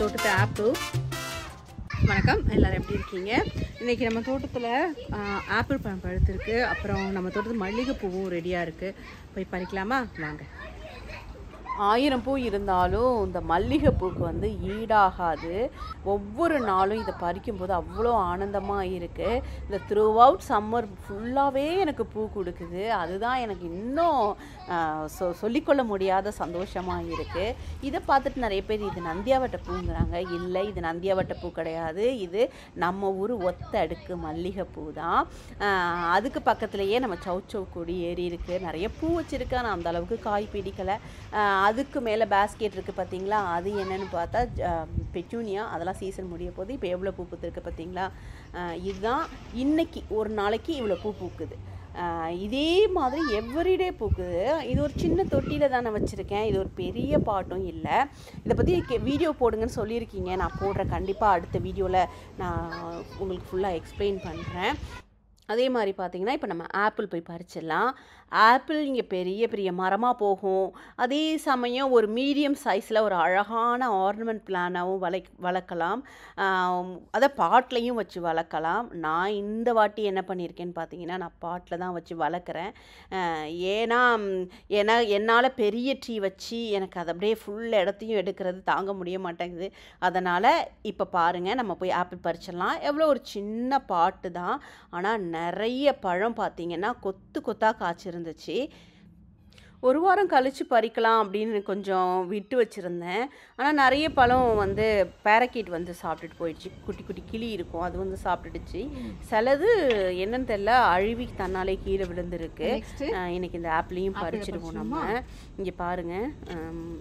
தோட்டத்து ஆப்பிள் வணக்கம் எல்லாரும் எப்படி இருக்கீங்க இன்னைக்கு நம்ம தோட்டத்தில் ஆப்பிள் பழம் பழுத்திருக்கு அப்புறம் நம்ம தோட்டத்தில் மல்லிகைப்பூவும் ரெடியாக இருக்குது போய் பறிக்கலாமா வாங்க ஆயிரம் பூ இருந்தாலும் இந்த மல்லிகைப்பூக்கு வந்து ஈடாகாது ஒவ்வொரு நாளும் இதை பறிக்கும்போது அவ்வளோ ஆனந்தமாக இருக்குது இந்த த்ரூ அவுட் சம்மர் ஃபுல்லாகவே எனக்கு பூ கொடுக்குது அதுதான் எனக்கு இன்னும் ஆஹ், சொ சொல்லிக்கொள்ள முடியாத சந்தோஷமாக இருக்குது இதை பார்த்துட்டு நிறைய பேர் இது நந்தியாவட்ட பூங்கிறாங்க இல்லை இது நந்தியாவட்ட பூ கிடையாது இது நம்ம ஊர் ஒத்த அடுக்கு மல்லிகைப்பூ தான் ஆஹ், அதுக்கு பக்கத்துலேயே நம்ம சௌச்சௌ கொடி ஏறி இருக்குது நிறைய பூ வச்சுருக்கு ஆனால் அந்த அளவுக்கு காய் பிடிக்கலை ஆஹ், அதுக்கு மேலே பேஸ்கெட் இருக்குது பார்த்தீங்களா அது என்னன்னு பார்த்தா பெச்சூனியா அதெல்லாம் சீசன் முடிய போது இப்போ எவ்வளோ பூ பூத்துருக்கு பார்த்தீங்களா ஆஹ், இதுதான் இன்னைக்கு ஒரு நாளைக்கு இவ்வளோ பூ பூக்குது ஆஹ், இதே மாதிரி எவ்ரிடே பூக்குது இது ஒரு சின்ன தொட்டியில் தானே வச்சுருக்கேன் இது ஒரு பெரிய பாட்டும் இல்லை இதை பற்றி வீடியோ போடுங்கன்னு சொல்லியிருக்கீங்க நான் போடுறேன் கண்டிப்பாக அடுத்த வீடியோவில் நான் உங்களுக்கு ஃபுல்லாக எக்ஸ்பிளைன் பண்ணுறேன் அதே மாதிரி பார்த்தீங்கன்னா இப்போ நம்ம ஆப்பிள் போய் பறிச்சிடலாம் ஆப்பிள் இங்கே பெரிய பெரிய மரமாக போகும் அதே சமயம் ஒரு மீடியம் சைஸில் ஒரு அழகான ஆர்னமெண்ட் பிளானாகவும் வளை வளர்க்கலாம் ஆம், அதை பாட்லேயும் வச்சு வளர்க்கலாம் நான் இந்த வாட்டி என்ன பண்ணியிருக்கேன்னு பார்த்தீங்கன்னா நான் பாட்டில் தான் வச்சு வளர்க்குறேன் அஹ், ஏன்னா ம், ஏன்னா என்னால் பெரிய ட்ரீ வச்சு எனக்கு அதை அப்படியே ஃபுல் இடத்தையும் எடுக்கிறது தாங்க முடிய மாட்டேங்குது அதனால் இப்போ பாருங்கள் நம்ம போய் ஆப்பிள் பறிச்சிடலாம் எவ்வளோ ஒரு சின்ன பாட்டு தான் ஆனால் நிறைய பழம் பார்த்தீங்கன்னா கொத்து கொத்தாக காய்ச்சிருந்துச்சு ஒரு வாரம் கழித்து பறிக்கலாம் அப்படின்னு கொஞ்சம் விட்டு வச்சுருந்தேன் ஆனால் நிறைய பழம் வந்து பேரக்கீட் வந்து சாப்பிட்டுட்டு போயிடுச்சு குட்டி குட்டி கிளி இருக்கும் அது வந்து சாப்பிட்டுடுச்சு சிலது என்னன்னு தெரியல அழுவி தன்னாலே கீழே விழுந்திருக்கு நெக்ஸ்ட் அஹ் இன்னைக்கு இந்த ஆப்பிளையும் ஆப்பிளை பறிச்சிடுவோம் நம்ம இங்கே பாருங்க ஹம்,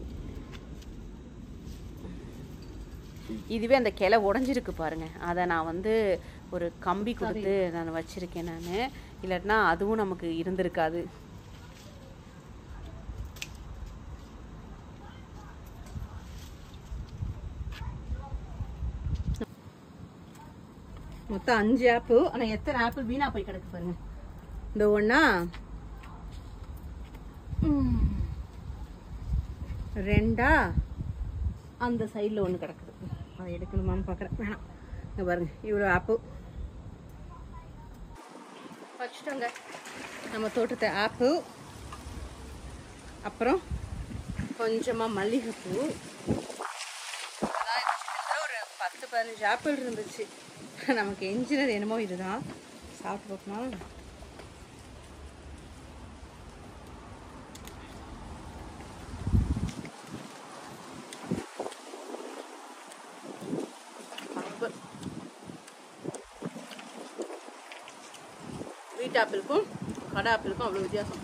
இதுவே அந்த கிளை உடஞ்சிருக்கு பாருங்க அதை நான் வந்து ஒரு கம்பி கொடுத்து நான் வச்சிருக்கேன் நான் இல்லாட்டினா அதுவும் நமக்கு இருந்திருக்காது மொத்தம் அஞ்சு ஆப்பிள் ஆனால் எத்தனை ஆப்பிள் வீணாக போய் கிடக்கு பாருங்க இந்த ஒன்றா ரெண்டா அந்த சைடில் ஒன்று கிடக்குது அதை எடுக்கணுமான்னு பார்க்குறேன் வேணாம் இங்க பாருங்க இவ்வளோ ஆப்பிள் வச்சுட்டோங்க நம்ம தோட்டத்தை ஆப்பிள் அப்புறம் கொஞ்சமாக மல்லிகைப்பூ அதான் கிட்டத்தட்ட ஒரு பத்து பதினஞ்சு ஆப்பிள் இருந்துச்சு நமக்கு எஞ்சினது என்னமோ இதுதான் சாப்பிட்டு பார்க்கணும் ஆப்பிள் வீட்டு ஆப்பிளுக்கும் கடை ஆப்பிளுக்கும் அவ்வளோ வித்தியாசம்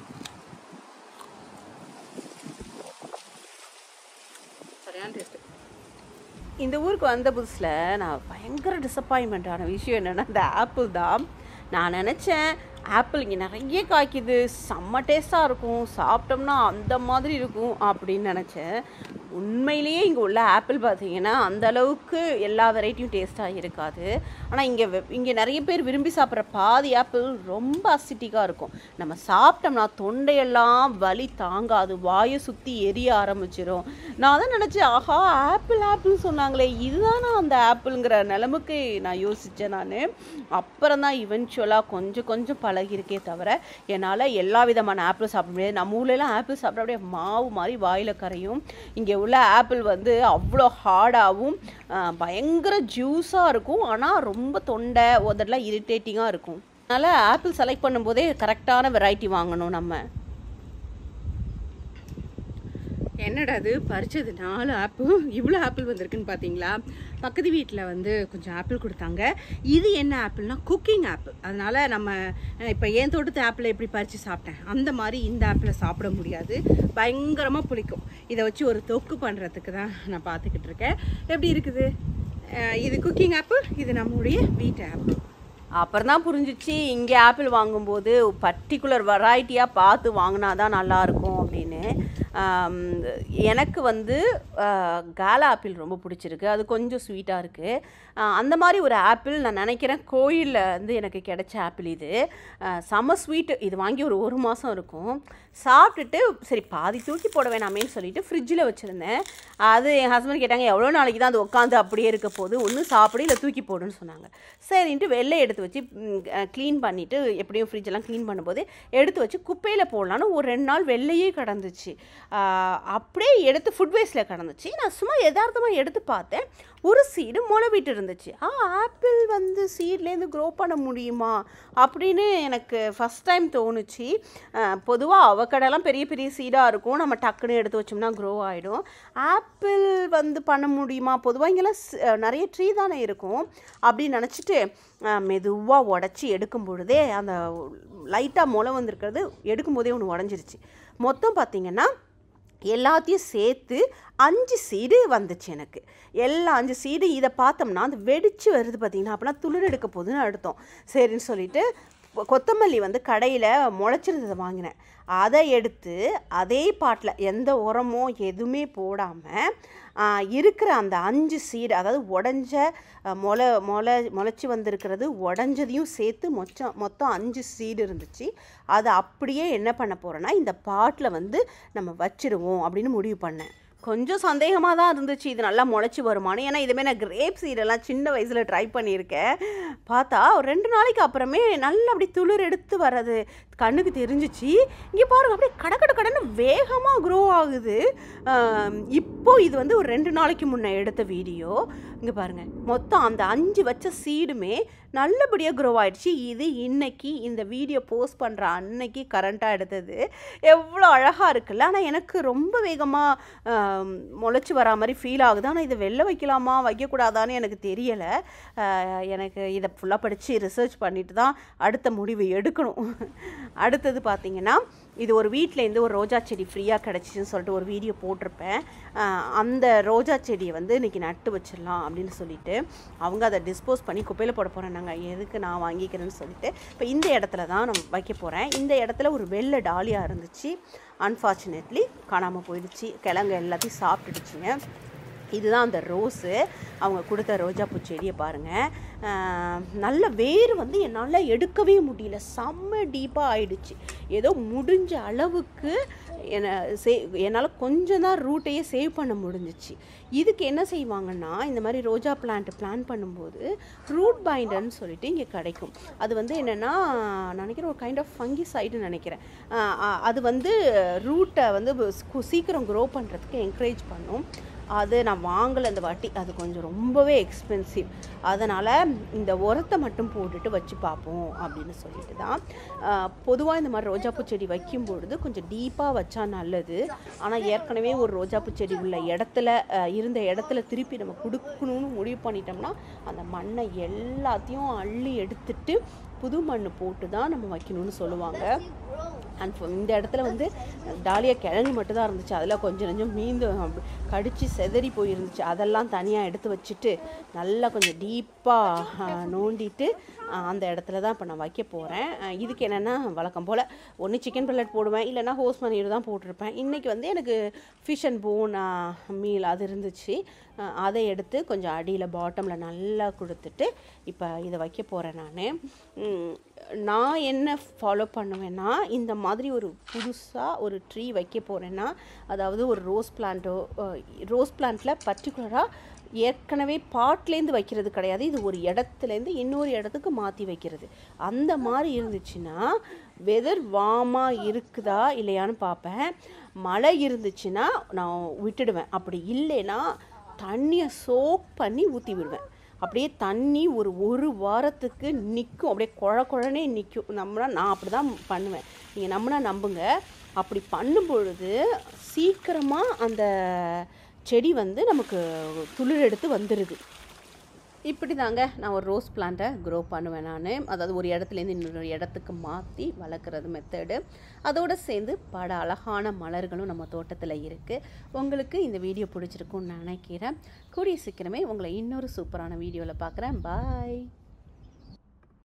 சரியான டேஸ்ட்டு இந்த ஊருக்கு வந்த புதுசில் நான் பயங்கர டிசப்பாயின்மெண்ட் ஆன விஷயம் என்னென்னா இந்த ஆப்பிள் தான் நான் நினச்சேன் ஆப்பிள் இங்கே நிறைய காய்க்குது செம்ம டேஸ்ட்டாக இருக்கும் சாப்பிட்டோம்னா அந்த மாதிரி இருக்கும் அப்படின்னு நினச்சேன் உண்மையிலேயே இங்கே உள்ள ஆப்பிள் பார்த்தீங்கன்னா அந்த அளவுக்கு எல்லா வெரைட்டியும் டேஸ்ட்டாக இருக்காது ஆனால் இங்கே இங்கே நிறைய பேர் விரும்பி சாப்பிட்ற பாதி ஆப்பிள் ரொம்ப அசிட்டிக்காக இருக்கும் நம்ம சாப்பிட்டோம்னா தொண்டையெல்லாம் வலி தாங்காது வாயை சுற்றி எரிய ஆரம்பிச்சிடும் நான் தான் நினச்சேன் ஆஹா ஆப்பிள் ஆப்பிள் சொன்னாங்களே இதுதானா அந்த ஆப்பிள்ங்கிற நிலமுக்கு நான் யோசித்தேன் நான் அப்புறம் தான் இவென்ச்சுவலாக கொஞ்சம் கொஞ்சம் பழகிருக்கே தவிர என்னால் எல்லா விதமான ஆப்பிள் சாப்பிட முடியாது நம்ம ஊர்லலாம் ஆப்பிள் சாப்பிட அப்படியே மாவு மாதிரி வாயில் கரையும் இங்கே உள்ள ஆப்பிள் வந்து அவ்வளோ ஹார்டாகவும் பயங்கர ஜூஸாக இருக்கும் ஆனால் ரொம்ப தொண்டை உதடலாம் இரிட்டேட்டிங்காக இருக்கும் அதனால் ஆப்பிள் செலக்ட் பண்ணும்போதே கரெக்டான வெரைட்டி வாங்கணும் நம்ம என்னடா அது பறிச்சது நாலு ஆப்பிள் இவ்வளோ ஆப்பிள் வந்திருக்குன்னு பார்த்தீங்களா பக்கத்து வீட்டில் வந்து கொஞ்சம் ஆப்பிள் கொடுத்தாங்க இது என்ன ஆப்பிள்னா குக்கிங் ஆப்பிள் அதனால நம்ம இப்போ என் தோட்டத்து ஆப்பிளை எப்படி பறித்து சாப்பிட்டேன் அந்த மாதிரி இந்த ஆப்பிளை சாப்பிட முடியாது பயங்கரமாக புளிக்கும் இதை வச்சு ஒரு தொக்கு பண்ணுறதுக்கு தான் நான் பார்த்துக்கிட்டு இருக்கேன் எப்படி இருக்குது அஹ் இது குக்கிங் ஆப்பிள் இது நம்மளுடைய வீட்டு ஆப்பிள் அப்புறம் தான் புரிஞ்சிச்சு இங்கே ஆப்பிள் வாங்கும்போது பர்டிகுலர் வெரைட்டியாக பார்த்து வாங்கினா தான் நல்லாயிருக்கும் அப்படின்னு ஆம், எனக்கு வந்து காலா ஆப்பிள் ரொம்ப பிடிச்சிருக்கு அது கொஞ்சம் ஸ்வீட்டாக இருக்குது அந்த மாதிரி ஒரு ஆப்பிள் நான் நினைக்கிறேன் கோயிலில் வந்து எனக்கு கிடைச்ச ஆப்பிள் இது ஆஹ், செம ஸ்வீட்டு இது வாங்கி ஒரு ஒரு மாதம் இருக்கும் சாப்பிட்டுட்டு சரி பாதி தூக்கி போட வேணாமேன்னு சொல்லிட்டு ஃப்ரிட்ஜில் வச்சுருந்தேன் அது என் ஹஸ்பண்ட் கேட்டாங்க எவ்வளோ நாளைக்கு தான் அது உட்காந்து அப்படியே இருக்க போது ஒன்று சாப்பிடு இல்லை தூக்கி போடுன்னு சொன்னாங்க சரின்ட்டு வெளில எடுத்து வச்சு க்ளீன் பண்ணிவிட்டு எப்படியும் ஃப்ரிட்ஜெல்லாம் க்ளீன் பண்ணும்போது எடுத்து வச்சு குப்பையில் போடலான்னு ஒரு ரெண்டு நாள் வெளியே கிடந்துச்சு ஆஹ் அப்படியே எடுத்து ஃபுட் வேஸ்ட்டில் கிடந்துச்சு நான் சும்மா யதார்த்தமாக எடுத்து பார்த்தேன் ஒரு சீடு முளைவிட்டு இருந்துச்சு ஆ ஆப்பிள் வந்து சீட்லேருந்து க்ரோ பண்ண முடியுமா அப்படின்னு எனக்கு ஃபஸ்ட் டைம் தோணுச்சு பொதுவாக அவக்கடெல்லாம் பெரிய பெரிய சீடாக இருக்கும் நம்ம டக்குன்னு எடுத்து வச்சோம்னா க்ரோ ஆகிடும் ஆப்பிள் வந்து பண்ண முடியுமா பொதுவாக இங்கெல்லாம் ஸ்- அஹ் நிறைய ட்ரீ தானே இருக்கும் அப்படின்னு நினச்சிட்டு மெதுவாக உடச்சி எடுக்கும் பொழுதே அந்த லைட்டாக முளை வந்திருக்கிறது எடுக்கும்போதே ஒன்று உடஞ்சிருச்சு மொத்தம் பார்த்திங்கன்னா எல்லாத்தையும் சேர்த்து அஞ்சு சீடு வந்துச்சு எனக்கு எல்லா அஞ்சு சீடு இதை பார்த்தோம்னா அந்த வெடிச்சு வருது பார்த்தீங்கன்னா அப்போனா துளிர் எடுக்க போகுதுன்னு அடுத்தோம் சரின்னு சொல்லிட்டு கொ- கொத்தமல்லி வந்து கடையில் முளைச்சிருந்ததை வாங்கினேன் அதை எடுத்து அதே பாட்டில் எந்த உரமோ எதுவுமே போடாமல் இருக்கிற அந்த அஞ்சு சீடு அதாவது உடஞ்ச அஹ், முளை முளை முளைச்சி வந்திருக்கிறது உடஞ்சதையும் சேர்த்து மொச்சம் மொத்தம் அஞ்சு சீடு இருந்துச்சு அதை அப்படியே என்ன பண்ண போகிறேன்னா இந்த பாட்டில் வந்து நம்ம வச்சிடுவோம் அப்படின்னு முடிவு பண்ணேன் கொஞ்சம் சந்தேகமாக தான் இருந்துச்சு இது நல்லா முளைச்சி வருமானு ஏன்னா இதுமாரி நான் கிரேப் சீடெல்லாம் சின்ன வயசில் ட்ரை பண்ணியிருக்கேன் பார்த்தா ஒரு ரெண்டு நாளைக்கு அப்புறமே நல்லா அப்படி துளிர் எடுத்து வர்றது கண்ணுக்கு தெரிஞ்சிச்சு இங்கே பாருங்க அப்படியே கட கட கடன்னு வேகமாக க்ரோ ஆகுது ஆம், இப்போ இது வந்து ஒரு ரெண்டு நாளைக்கு முன்னே எடுத்த வீடியோ இங்கே பாருங்க மொத்தம் அந்த அஞ்சு வச்ச சீடுமே நல்லபடியாக க்ரோ ஆயிடுச்சு இது இன்னைக்கு இந்த வீடியோ போஸ்ட் பண்ணுற அன்னைக்கு கரண்ட்டாக எடுத்தது எவ்வளோ அழகாக இருக்குல்ல ஆனால் எனக்கு ரொம்ப வேகமாக முளைச்சி வரா மாதிரி ஃபீல் ஆகுது ஆனால் இதை வெளில வைக்கலாமா வைக்கக்கூடாதான்னு எனக்கு தெரியலை ஆஹ் எனக்கு இதை ஃபுல்லாக படித்து ரிசர்ச் பண்ணிட்டு தான் அடுத்த முடிவு எடுக்கணும் அடுத்தது பார்த்தீங்கன்னா இது ஒரு வீட்டிலேருந்து ஒரு ரோஜா செடி ஃப்ரீயாக கிடச்சிச்சின்னு சொல்லிட்டு ஒரு வீடியோ போட்டிருப்பேன் ஆஹ் அந்த ரோஜா செடியை வந்து இன்றைக்கி நட்டு வச்சிடலாம் அப்படின்னு சொல்லிட்டு அவங்க அதை டிஸ்போஸ் பண்ணி குப்பையில் போட போகிறேன் நாங்கள் எதுக்கு நான் வாங்கிக்கிறேன்னு சொல்லிட்டு இப்போ இந்த இடத்துல தான் நான் வைக்க போகிறேன் இந்த இடத்துல ஒரு வெள்ளை டாலியா இருந்துச்சு அன்ஃபார்ச்சுனேட்லி காணாமல் போயிடுச்சு கிழங்கு எல்லாத்தையும் சாப்பிட்டுடுச்சுங்க இதுதான் அந்த ரோஸு அவங்க கொடுத்த ரோஜாப்பூ செடியை பாருங்கள் நல்ல வேர் வந்து என்னால் எடுக்கவே முடியல செம்ம டீப்பாக ஆயிடுச்சு ஏதோ முடிஞ்ச அளவுக்கு என்ன சே என்னால் கொஞ்சம் தான் ரூட்டையே சேவ் பண்ண முடிஞ்சிச்சு இதுக்கு என்ன செய்வாங்கன்னா இந்த மாதிரி ரோஜா பிளான்ட் பிளான் பண்ணும்போது ரூட் பைண்டர்னு சொல்லிட்டு இங்கே கிடைக்கும் அது வந்து என்னென்னா நினைக்கிறேன் ஒரு கைண்ட் ஆஃப் ஃபங்கி சைடுன்னு நினைக்கிறேன் ஆஹ் ஆஹ் அது வந்து ரூட்டை வந்து கு- சீக்கிரம் க்ரோ பண்ணுறதுக்கு என்கரேஜ் பண்ணும் அது நான் வாங்கலை இந்த வாட்டி அது கொஞ்சம் ரொம்பவே எக்ஸ்பென்சிவ் அதனால் இந்த உரத்தை மட்டும் போட்டுட்டு வச்சு பார்ப்போம் அப்படின்னு சொல்லிட்டு தான் பொதுவாக இந்த மாதிரி ரோஜாப்பூ செடி வைக்கும் பொழுது கொஞ்சம் டீப்பாக வச்சா நல்லது ஆனால் ஏற்கனவே ஒரு ரோஜாப்பூ செடி உள்ள இடத்துல அஹ், இருந்த இடத்துல திருப்பி நம்ம கொடுக்கணும்னு முடிவு பண்ணிட்டோம்னா அந்த மண்ணை எல்லாத்தையும் அள்ளி எடுத்துட்டு புது மண் போட்டு தான் நம்ம வைக்கணும்னு சொல்லுவாங்க அண்ட் இந்த இடத்துல வந்து டாலியா கிழங்கு மட்டும் தான் இருந்துச்சு அதில் கொஞ்சம் கொஞ்சம் மீந்து அப்படி கடிச்சு செதறி போயிருந்துச்சு அதெல்லாம் தனியாக எடுத்து வச்சுட்டு நல்லா கொஞ்சம் டீப்பாக நோண்டிட்டு அஹ், அந்த இடத்துல தான் இப்போ நான் வைக்க போகிறேன் இதுக்கு என்னென்னா வழக்கம் போல் ஒன்று சிக்கன் பல்லட் போடுவேன் இல்லைன்னா ஹோஸ் பன்னீர் தான் போட்டிருப்பேன் இன்றைக்கி வந்து எனக்கு ஃபிஷ் அண்ட் போன் மீல் அது இருந்துச்சு அஹ், அதை எடுத்து கொஞ்சம் அடியில் பாட்டமில் நல்லா கொடுத்துட்டு இப்போ இதை வைக்க போகிறேன் நான் நான் என்ன ஃபாலோ பண்ணுவேன்னா இந்த மாதிரி ஒரு புதுசாக ஒரு ட்ரீ வைக்க போகிறேன்னா அதாவது ஒரு ரோஸ் பிளான்ட்டோ ரோஸ் பிளான்ட்டில் பர்டிகுலராக ஏற்கனவே பாட்லேருந்து வைக்கிறது கிடையாது இது ஒரு இடத்துலேருந்து இன்னொரு இடத்துக்கு மாற்றி வைக்கிறது அந்த மாதிரி இருந்துச்சுன்னா வெதர் வாமாக இருக்குதா இல்லையான்னு பார்ப்பேன் மழை இருந்துச்சுன்னா நான் விட்டுடுவேன் அப்படி இல்லைன்னா தண்ணியை சோக் பண்ணி ஊற்றி விடுவேன் அப்படியே தண்ணி ஒரு ஒரு வாரத்துக்கு நிற்கும் அப்படியே குழ குழனே நிற்கும் நம்மனா நான் அப்படி தான் பண்ணுவேன் நீங்கள் நம்பினா நம்புங்க அப்படி பண்ணும் பொழுது சீக்கிரமாக அந்த செடி வந்து நமக்கு துளிர் எடுத்து வந்துடுது இப்படி தாங்க நான் ஒரு ரோஸ் பிளான்ட்டை க்ரோ பண்ணுவேன் நான் அதாவது ஒரு இடத்துலேருந்து இன்னொரு இடத்துக்கு மாற்றி வளர்க்குறது மெத்தடு அதோடு சேர்ந்து பல அழகான மலர்களும் நம்ம தோட்டத்தில் இருக்குது உங்களுக்கு இந்த வீடியோ பிடிச்சிருக்கும்னு நினைக்கிறேன் கூடிய சீக்கிரமே உங்களை இன்னொரு சூப்பரான வீடியோவில் பார்க்குறேன் பாய்